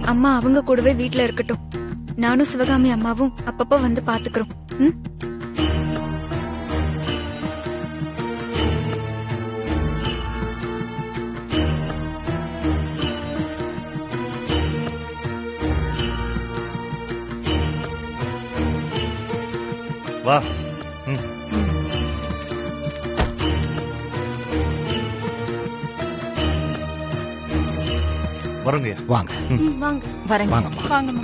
அம்மா அவங்க கூடவே வீட்ல இருக்கட்டும் நானும் சிவகாமி அம்மாவும் அப்பப்ப வந்து பாத்துக்கிறோம் ம் வா ம் வரங்கய்யா வாங்க வாங்க வரேங்க வாங்கம்மா வாங்கம்மா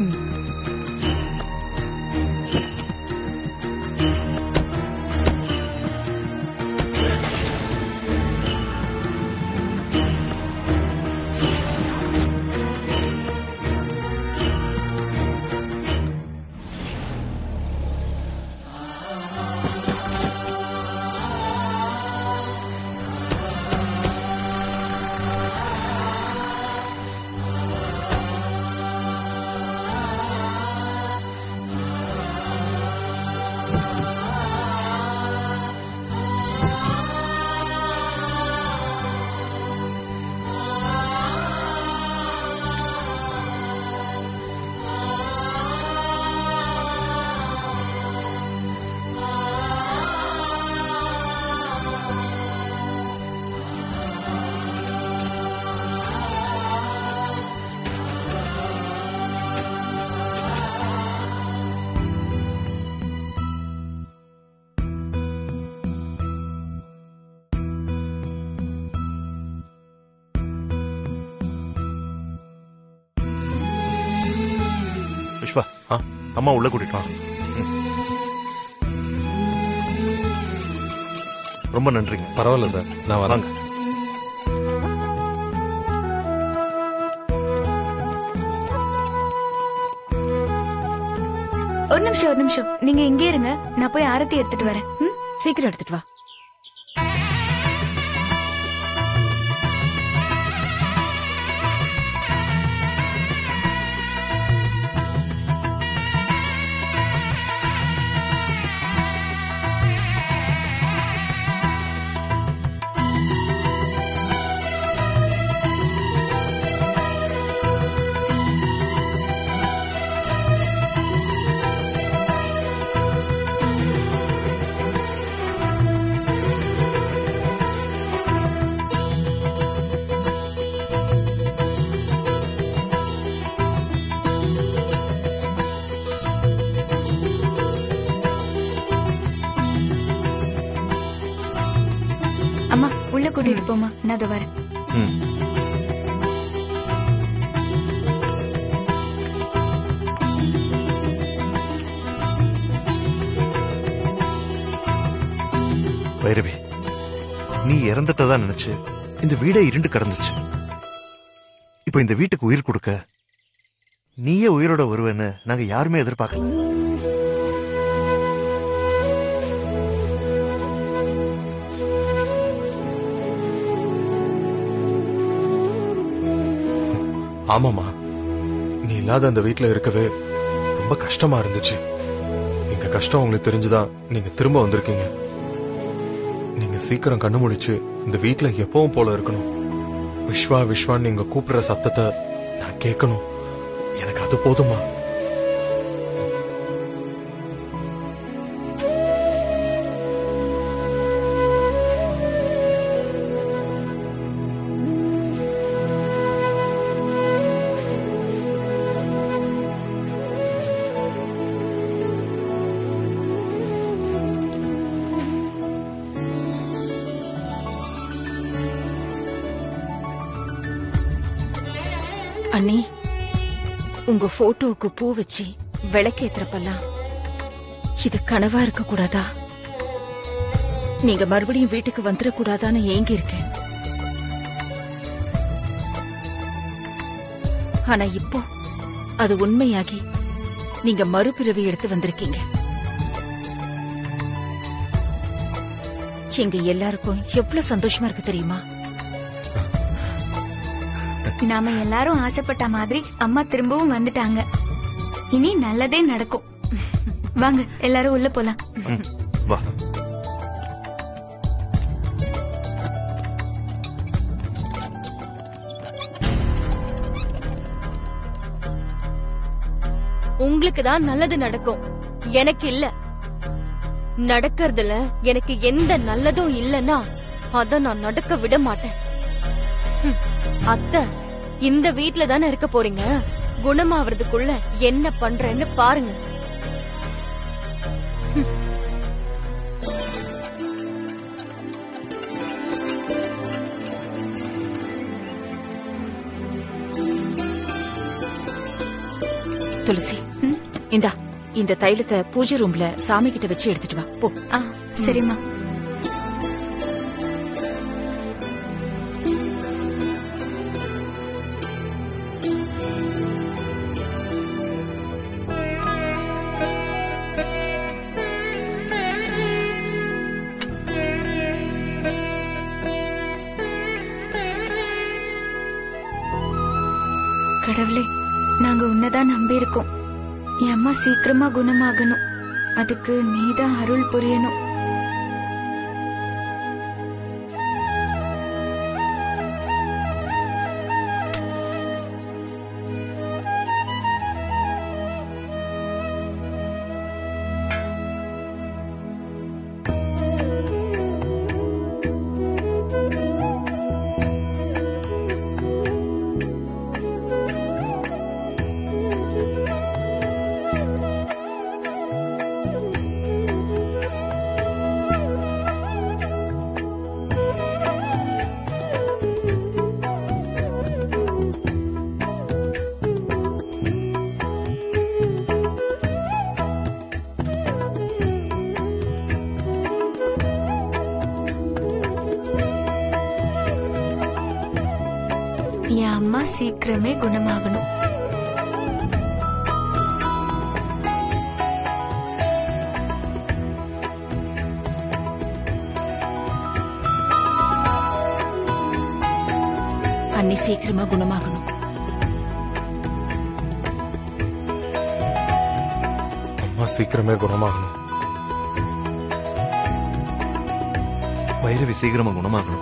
விஸ்வா ஆ அம்மா உள்ள கூட்டிட்டு வா ம். ரொம்ப நன்றிங்க பரவாயில்ல சார் நான் வரேன் வாங்க ஒரு நிமிஷம் ஒரு நிமிஷம் நீங்க இங்கே இருங்க நான் போய் ஆரத்தி எடுத்துட்டு வரேன் ம் சீக்கிரம் எடுத்துட்டு வா அம்மா உள்ள கூட்டிட்டு போமா நான் அதை வரேன் ம் பைரவி நீ இறந்துட்டதா நினைச்சு இந்த வீடே இருண்டு கிடந்துச்சு இப்போ இந்த வீட்டுக்கு உயிர் கொடுக்க நீயே உயிரோட வருவேன்னு நாங்க யாருமே எதிர்பார்க்கல ஆமாமா நீ இல்லாத அந்த வீட்ல இருக்கவே ரொம்ப கஷ்டமா இருந்துச்சு எங்க கஷ்டம் உங்களுக்கு தெரிஞ்சுதான் நீங்க திரும்ப வந்திருக்கீங்க நீங்க சீக்கிரம் கண்ணு முழிச்சு இந்த வீட்ல எப்பவும் போல இருக்கணும் விஸ்வா விஸ்வான்னு நீங்க கூப்பிடுற சத்தத்தை நான் கேட்கணும் எனக்கு அது போதுமா அண்ணி உங்க போட்டோவுக்கு பூ வச்சு விளக்கேத்துறப்பெல்லாம் இது கனவா இருக்க கூடாதா நீங்க மறுபடியும் வீட்டுக்கு வந்துடக்கூடாதான்னு ஏங்கி இருக்கேன் ஆனா இப்போ அது உண்மையாகி நீங்க மறுபிறவி எடுத்து வந்திருக்கீங்க எங்க எல்லாருக்கும் எவ்வளவு சந்தோஷமா இருக்கு தெரியுமா நாம எல்லாரும் ஆசைப்பட்ட மாதிரி அம்மா திரும்பவும் வந்துட்டாங்க இனி நல்லதே நடக்கும் வாங்க எல்லாரும் உள்ள போலாம் ம், வா உங்களுக்கு தான் நல்லது நடக்கும் எனக்கு இல்ல நடக்கறதுல எனக்கு எந்த நல்லதும் இல்லனா அத நான் நடக்க விட மாட்டேன் ஹம், அத்தை இந்த வீட்ல தானே இருக்க போறீங்க குணமாவறதுக்குள்ள என்ன பண்றேன்னு பாருங்க துளசி ம்? இந்தா இந்த தைலத்தை பூஜை ரூம்ல சாமி கிட்ட வச்சு எடுத்துட்டு வா போ ஆ சரிம்மா கடவுளே நாங்க உன்னதான் நம்பி இருக்கோம் என் அம்மா சீக்கிரமா குணமாகணும் அதுக்கு நீதான் அருள் புரியணும் என் அம்மா சீக்கிரமே குணமாகணும் அன்னி சீக்கிரமா குணமாகணும் அம்மா சீக்கிரமே குணமாகணும் பைரவி சீக்கிரமா குணமாகணும்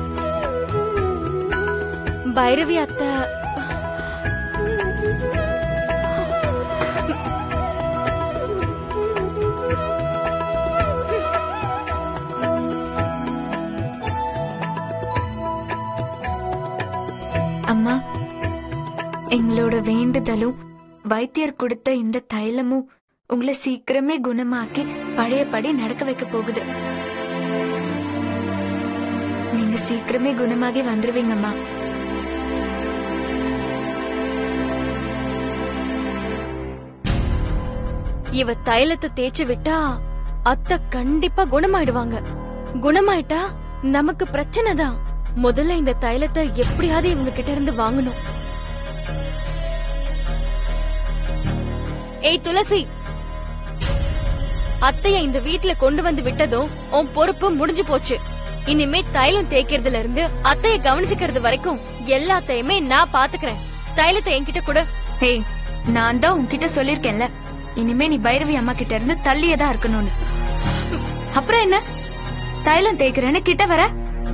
பைரவி அத்தை அம்மா எங்களோட வேண்டுதலும் வைத்தியர் கொடுத்த இந்த தைலமும் உங்களை சீக்கிரமே குணமாக்கி பழையபடி நடக்க வைக்க போகுது நீங்க சீக்கிரமே குணமாகி வந்துருவீங்கம்மா இவ தைலத்தை தேய்ச்சு விட்டா அத்தை கண்டிப்பா குணமாயிடுவாங்க குணமாயிட்டா நமக்கு பிரச்சனை தான் முதல்ல இந்த தைலத்தை எப்படியாவது இவங்க கிட்ட இருந்து வாங்கணும் ஏய் துளசி அத்தைய இந்த வீட்ல கொண்டு வந்து விட்டதும் உன் பொறுப்பு முடிஞ்சு போச்சு இனிமே தைலம் தேய்க்கிறதுல இருந்து அத்தைய கவனிச்சுக்கிறது வரைக்கும் எல்லாத்தையுமே நான் பாத்துக்கிறேன் தைலத்தை என்கிட்ட கொடு ஹே நான் தான் உன்கிட்ட சொல்லிருக்கேன்ல இனிமே நீ பைரவி அம்மா கிட்ட இருந்து தள்ளியே தான் இருக்கணும்னு அப்புறம் என்ன தைலம் தேய்க்கிறேன்னு கிட்ட வர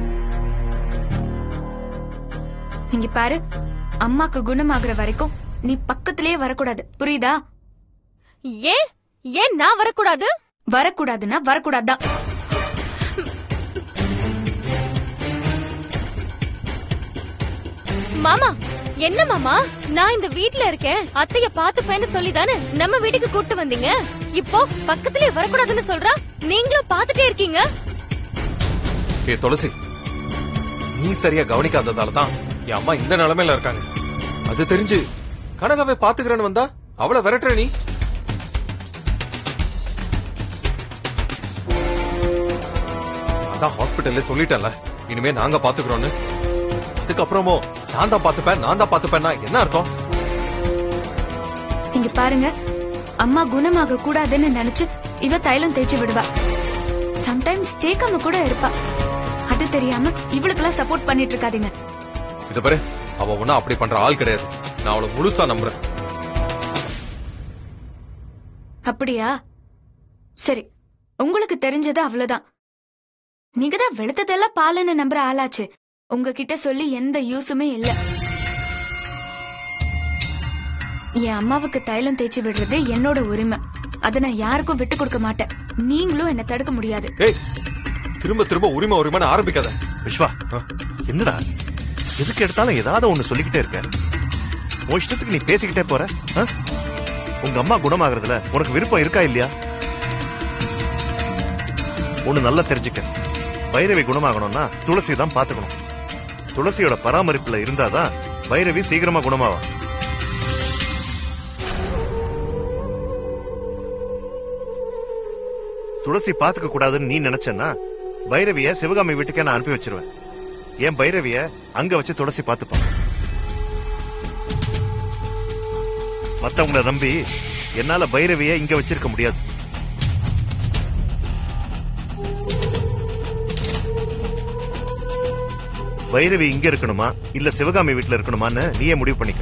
இங்க பாரு அம்மாக்கு குணமாகுற வரைக்கும் நீ பக்கத்திலேயே வரக்கூடாது புரியுதா ஏன் ஏன் நான் வரக்கூடாது வரக்கூடாதுன்னா வரக்கூடாதுதான் மாமா என்ன மாமா நான் இந்த வீட்ல இருக்கேன் அத்தைய பாத்துப்பேன்னு சொல்லி தானே நம்ம வீட்டுக்கு கூட்டு வந்தீங்க இப்போ பக்கத்திலே வரக்கூடாதுன்னு சொல்றா நீங்களும் பாத்துட்டே இருக்கீங்க ஏ துளசி நீ சரியா கவனிக்காததால தான் என் அம்மா இந்த நிலைமையில இருக்காங்க அது தெரிஞ்சு கனகாவை பாத்துக்கிறேன்னு வந்தா அவளை விரட்டுற நீ அதான் ஹாஸ்பிட்டல்ல சொல்லிட்டேன்ல இனிமே நாங்க பாத்துக்கிறோம்னு அதுக்கப்புறமும் நான் தான் பாத்துப்பேன் நான் தான் பாத்துப்பேன்னா என்ன அர்த்தம் இங்க பாருங்க அம்மா குணமாக கூடாதுன்னு நினைச்சு இவ தைலம் தேய்ச்சி விடுவா சம்டைம்ஸ் தேய்க்காம கூட இருப்பா அது தெரியாம இவளுக்கெல்லாம் சப்போர்ட் பண்ணிட்டு இருக்காதீங்க இது பாரு அவ ஒன்னும் அப்படி பண்ற ஆள் கிடையாது நான் அவளை முழுசா நம்புறேன் அப்படியா சரி உங்களுக்கு தெரிஞ்சது அவ்வளவுதான் நீங்க தான் வெளுத்ததெல்லாம் பாலுன்னு நம்புற ஆளாச்சு உங்ககிட்ட சொல்லி எந்த யூஸுமே இல்ல என் அம்மாவுக்கு தைலம் தேய்ச்சி விடுறது என்னோட உரிமை அதை நான் யாருக்கும் விட்டு கொடுக்க மாட்டேன் நீங்களும் என்ன தடுக்க முடியாது ஏய் திரும்ப திரும்ப உரிமை உரிமைன்னு ஆரம்பிக்காத விஸ்வா என்னடா எதுக்கு எடுத்தாலும் ஏதாவது ஒண்ணு சொல்லிக்கிட்டே இருக்க உன் இஷ்டத்துக்கு நீ பேசிக்கிட்டே போற ஆ? உங்க அம்மா குணமாகறதுல உனக்கு விருப்பம் இருக்கா இல்லையா ஒண்ணு நல்லா தெரிஞ்சுக்க பைரவி குணமாகணும்னா துளசி தான் பாத்துக்கணும் துளசியோட பராமரிப்புல இருந்தாதான் பைரவி சீக்கிரமா குணமாவா துளசி பாத்துக்க கூடாதுன்னு நீ நினைச்சேன்னா பைரவிய சிவகாமி வீட்டுக்கே நான் அனுப்பி வச்சிருவேன் என் பைரவிய அங்க வச்சு துளசி பாத்துப்பான் மத்தவங்கள நம்பி என்னால பைரவிய இங்க வச்சிருக்க முடியாது பைரவி இங்க இருக்கணுமா இல்ல சிவகாமி வீட்டுல இருக்கணுமான்னு நீயே முடிவு பண்ணிக்க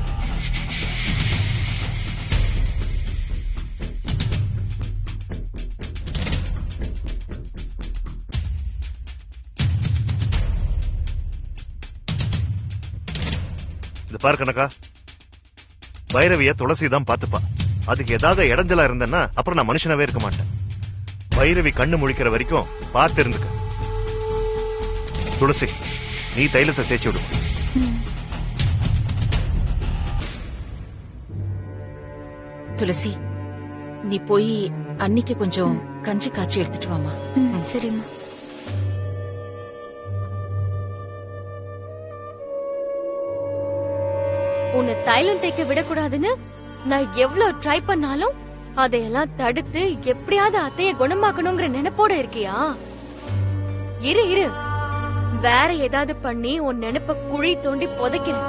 இது பாரு கனகா பைரவிய துளசி தான் பாத்துப்பா அதுக்கு ஏதாவது இடைஞ்சலா இருந்தேன்னா அப்புறம் நான் மனுஷனாவே இருக்க மாட்டேன் பைரவி கண்ணு முழிக்கிற வரைக்கும் பார்த்து இருந்துக்க துளசி நீ தைலத்தை தேய்ச்சி விடு துளசி நீ போய் அன்னிக்கு கொஞ்சம் கஞ்சி காய்ச்சி எடுத்துட்டு வாமா ம், சரிம்மா உன்னை தைலம் தேய்க்க விடக்கூடாதுன்னு நான் எவ்வளவு ட்ரை பண்ணாலும் அதையெல்லாம் தடுத்து எப்படியாவது அத்தைய குணமாக்கணுங்கிற நினைப்போட இருக்கியா இரு இரு வேற ஏதாவது பண்ணி உன் நினைப்ப குழி தோண்டி புதைக்கிறேன்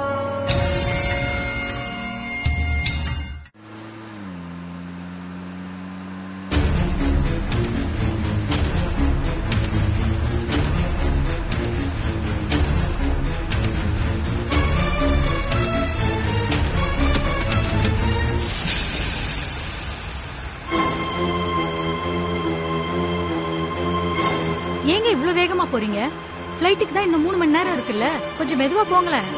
ஏங்க இவ்ளோ வேகமா போறீங்க ஃப்ளைட்டுக்கு தான் இன்னும் மூணு மணி நேரம் இருக்குல்ல கொஞ்சம் மெதுவா போங்களேன்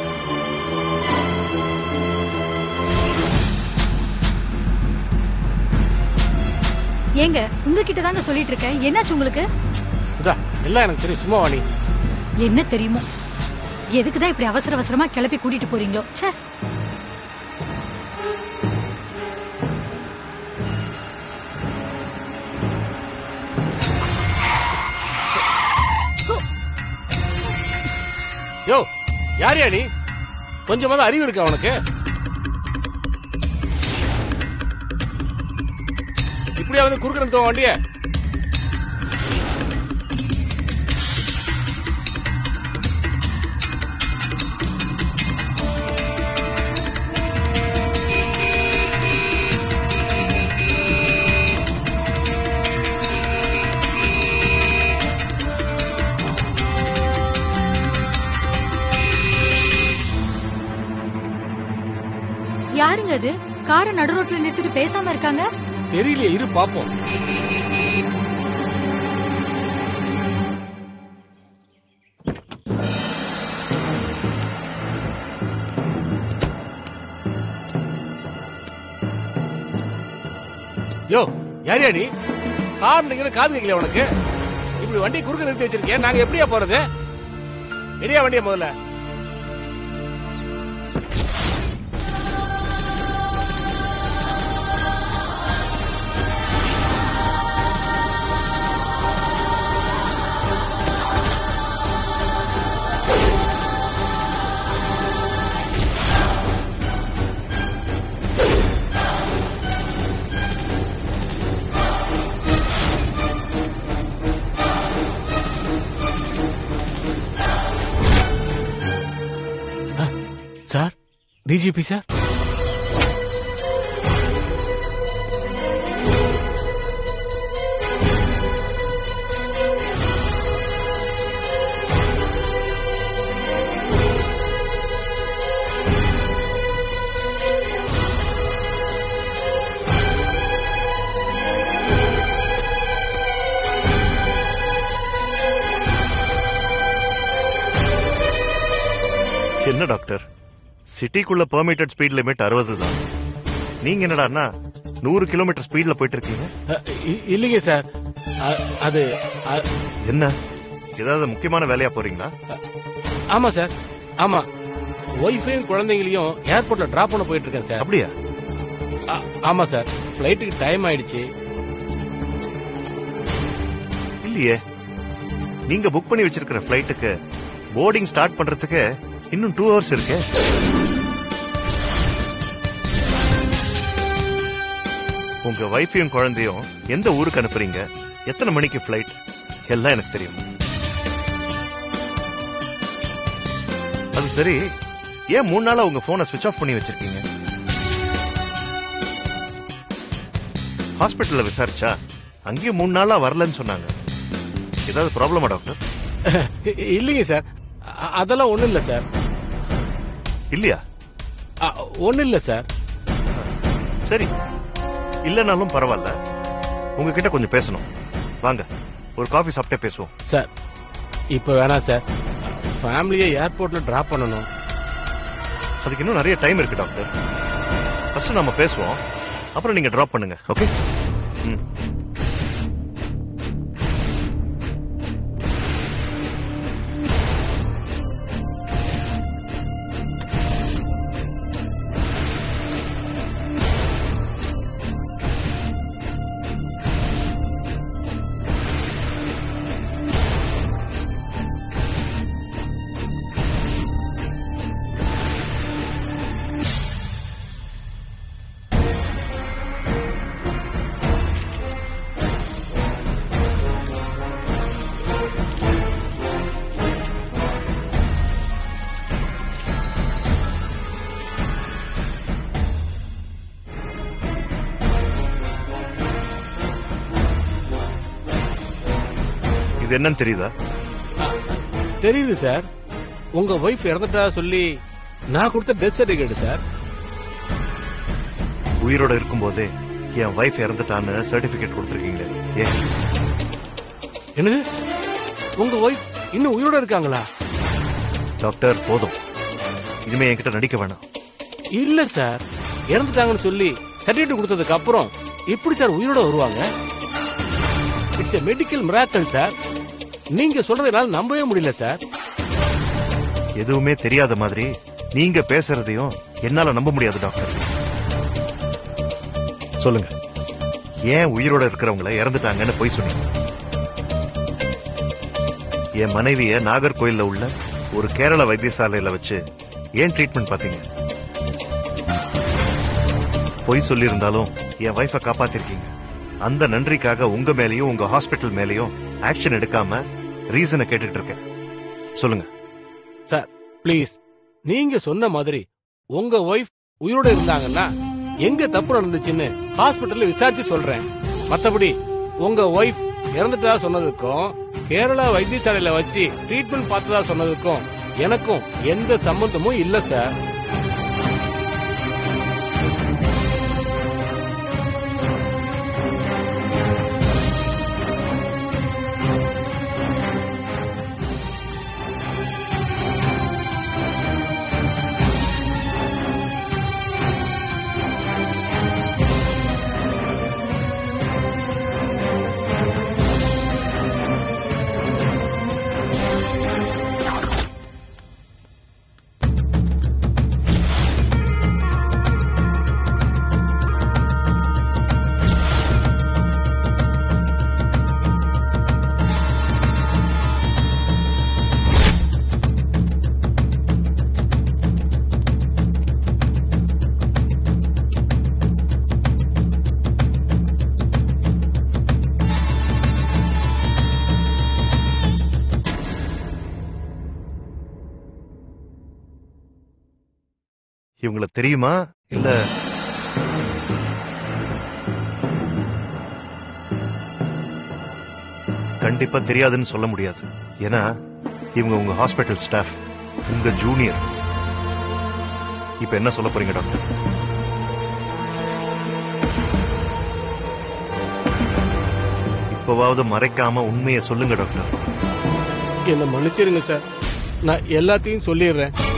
ஏங்க உங்ககிட்ட தாங்க சொல்லிட்டு இருக்கேன் என்னாச்சு உங்களுக்கு இதா எல்லாம் எனக்கு தெரியும் சும்மா வாணி என்ன தெரியுமோ எதுக்கு தான் இப்படி அவசர அவசரமா கிளப்பி கூட்டிட்டு போறீங்களோ ச்சே யோ யார் யா நீ கொஞ்சமாவது அறிவு இருக்கா உனக்கு இப்படியா வந்து குறுக்க நிறுத்துவோம் வண்டிய யாருங்க அது காரை நடு ரோட்ல நிறுத்திட்டு பேசாம இருக்காங்க தெரியலையே இரு பாப்போம் யோ யார் யா நீ கார் நிக்கிற காது கேட்கல உனக்கு இப்படி வண்டி குறுக்க நிறுத்தி வச்சிருக்கேன் நாங்க எப்படியா போறது எடியா வண்டியா முதல்ல சார் டிஜிபி சார் என்ன டாக்டர் சிட்டிக்குள்ள பெர்மிட்டட் ஸ்பீட் லிமிட் அறுபது தான் நீங்க என்னடான்னா நூறு கிலோமீட்டர் ஸ்பீட்ல போயிட்டு இருக்கீங்க அ, இ- இல்லைங்க சார் அ- அது அ- என்ன ஏதாவது முக்கியமான வேலையா போறீங்களா ஆமா சார் ஆமா ஒய்ஃபையும் குழந்தைங்களையும் ஏர்போர்ட்ல டிராப் பண்ண போயிட்டு இருக்கேன் சார் அப்படியா ஆ- ஆமா சார் ஃபிளைட்டுக்கு டைம் ஆயிடுச்சு இல்லையே நீங்க புக் பண்ணி வச்சிருக்கிற ஃபிளைட்டுக்கு போர்டிங் ஸ்டார்ட் பண்றதுக்கு இன்னும் டூ ஹவர்ஸ் இருக்கு உங்க வைஃபையும் குழந்தையும் எந்த ஊருக்கு அனுப்புறீங்க எத்தனை மணிக்கு ஃபிளைட் எல்லாம் எனக்கு தெரியும் அது சரி ஏன் மூணு நாளா உங்க போனை சுவிட்ச் ஆஃப் பண்ணி வச்சிருக்கீங்க ஹாஸ்பிட்டல்ல விசாரிச்சா அங்கேயும் மூணு நாளா வரலன்னு சொன்னாங்க ஏதாவது ப்ராப்ளமா டாக்டர் இ- இல்லைங்க சார் அ- அதெல்லாம் ஒண்ணும் இல்ல சார் இல்லையா அ, ஒண்ணும் இல்ல சார் சரி இல்லைனாலும் பரவாயில்ல உங்ககிட்ட கொஞ்சம் பேசணும் வாங்க ஒரு காஃபி சாப்பிட்டே பேசுவோம் சார் இப்ப வேணாம் சார் ஃபேமிலியை ஏர்போர்ட்ல டிராப் பண்ணணும் அதுக்கு இன்னும் நிறைய டைம் இருக்கு டாக்டர் ஃபர்ஸ்ட் நம்ம பேசுவோம் அப்புறம் நீங்க டிராப் பண்ணுங்க ஓகே ம் இது என்னன்னு தெரியுதா தெரியுது சார் உங்க ஒய்ஃப் இறந்துட்டா சொல்லி நான் கொடுத்த டெத் சர்டிபிகேட் சார் உயிரோட இருக்கும்போதே என் வைஃப் இறந்துட்டான்னு சர்டிபிகேட் கொடுத்துருக்கீங்க ஏன் என்னது உங்க ஒய்ஃப் இன்னும் உயிரோட இருக்காங்களா டாக்டர் போதும் இனிமே என்கிட்ட நடிக்க வேணாம் இல்ல சார் இறந்துட்டாங்கன்னு சொல்லி சர்டிபிகேட் கொடுத்ததுக்கு அப்புறம் எப்படி சார் உயிரோட வருவாங்க it's a medical miracle sir நீங்க சொல்றதை என்னால நம்பவே முடியல சார் எதுவுமே தெரியாத மாதிரி நீங்க பேசுறதையும் என்னால நம்ப முடியாது டாக்டர் சொல்லுங்க ஏன் உயிரோட இருக்கிறவங்கள இறந்துட்டாங்கன்னு போய் சொன்னீங்க என் மனைவிய நாகர்கோயில்ல உள்ள ஒரு கேரள வைத்தியசாலையில வச்சு ஏன் ட்ரீட்மெண்ட் பாத்தீங்க பொய் சொல்லியிருந்தாலும் என் வைஃபை காப்பாத்திருக்கீங்க அந்த நன்றிக்காக உங்க மேலயும் உங்க ஹாஸ்பிட்டல் மேலயும் ஆக்ஷன் எடுக்காம ரீசனை கேட்டுட்டு இருக்கேன் சொல்லுங்க சார் ப்ளீஸ் நீங்க சொன்ன மாதிரி உங்க ஒய்ஃப் உயிரோட இருந்தாங்கன்னா எங்க தப்பு நடந்துச்சுன்னு ஹாஸ்பிடல்ல விசாரிச்சு சொல்றேன் மத்தபடி உங்க ஒய்ஃப் இறந்துட்டா சொன்னதுக்கும் கேரளா வைத்தியசாலையில வச்சு ட்ரீட்மெண்ட் பார்த்ததா சொன்னதுக்கும் எனக்கும் எந்த சம்பந்தமும் இல்ல சார் இவங்கள தெரியுமா இல்ல கண்டிப்பா தெரியாதுன்னு சொல்ல முடியாது ஏன்னா இவங்க உங்க ஹாஸ்பிட்டல் ஸ்டாஃப் உங்க ஜூனியர் இப்ப என்ன சொல்ல போறீங்க டாக்டர் இப்பவாவது மறைக்காம உண்மையை சொல்லுங்க டாக்டர் என்ன மன்னிச்சிருங்க சார் நான் எல்லாத்தையும் சொல்லிடுறேன்